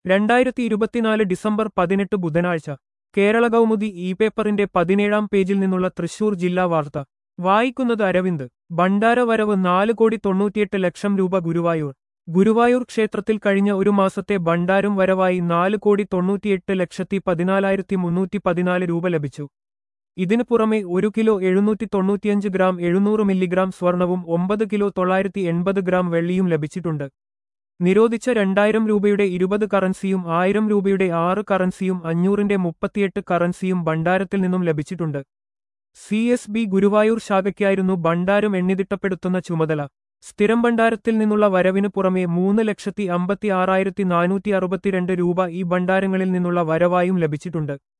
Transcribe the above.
രണ്ടായിരത്തി ഇരുപത്തിനാല് ഡിസംബർ പതിനെട്ട് ബുധനാഴ്ച കേരള കൗമുദി ഇ പേപ്പറിന്റെ പതിനേഴാം പേജിൽ നിന്നുള്ള തൃശൂർ ജില്ലാ വാർത്ത വായിക്കുന്നത് അരവിന്ദ് ഭണ്ഡാര വരവ് നാല് കോടി തൊണ്ണൂറ്റിയെട്ട് ലക്ഷം രൂപ ഗുരുവായൂർ ഗുരുവായൂർ ക്ഷേത്രത്തിൽ കഴിഞ്ഞ ഒരു മാസത്തെ ഭണ്ഡാരം വരവായി നാല് കോടി തൊണ്ണൂറ്റിയെട്ട് ലക്ഷത്തി പതിനാലായിരത്തി മുന്നൂറ്റി പതിനാല് രൂപ ലഭിച്ചു ഇതിനു പുറമെ ഒരു കിലോ എഴുന്നൂറ്റി തൊണ്ണൂറ്റിയഞ്ച് ഗ്രാം എഴുന്നൂറ് മില്ലിഗ്രാം സ്വർണവും ഒമ്പത് കിലോ തൊള്ളായിരത്തി എൺപത് ഗ്രാം വെള്ളിയും ലഭിച്ചിട്ടുണ്ട് നിരോധിച്ച രണ്ടായിരം രൂപയുടെ ഇരുപത് കറൻസിയും ആയിരം രൂപയുടെ ആറ് കറൻസിയും അഞ്ഞൂറിന്റെ മുപ്പത്തിയെട്ട് കറൻസിയും ഭണ്ഡാരത്തിൽ നിന്നും ലഭിച്ചിട്ടുണ്ട് സി എസ് ബി ഗുരുവായൂർ ശാഖയ്ക്കായിരുന്നു ഭണ്ഡാരം എണ്ണിതിട്ടപ്പെടുത്തുന്ന ചുമതല സ്ഥിരം ഭണ്ഡാരത്തിൽ നിന്നുള്ള വരവിനു പുറമെ മൂന്ന് ലക്ഷത്തി അമ്പത്തി ആറായിരത്തി നാനൂറ്റി അറുപത്തിരണ്ട് രൂപ ഈ ഭണ്ഡാരങ്ങളിൽ നിന്നുള്ള വരവായും ലഭിച്ചിട്ടുണ്ട്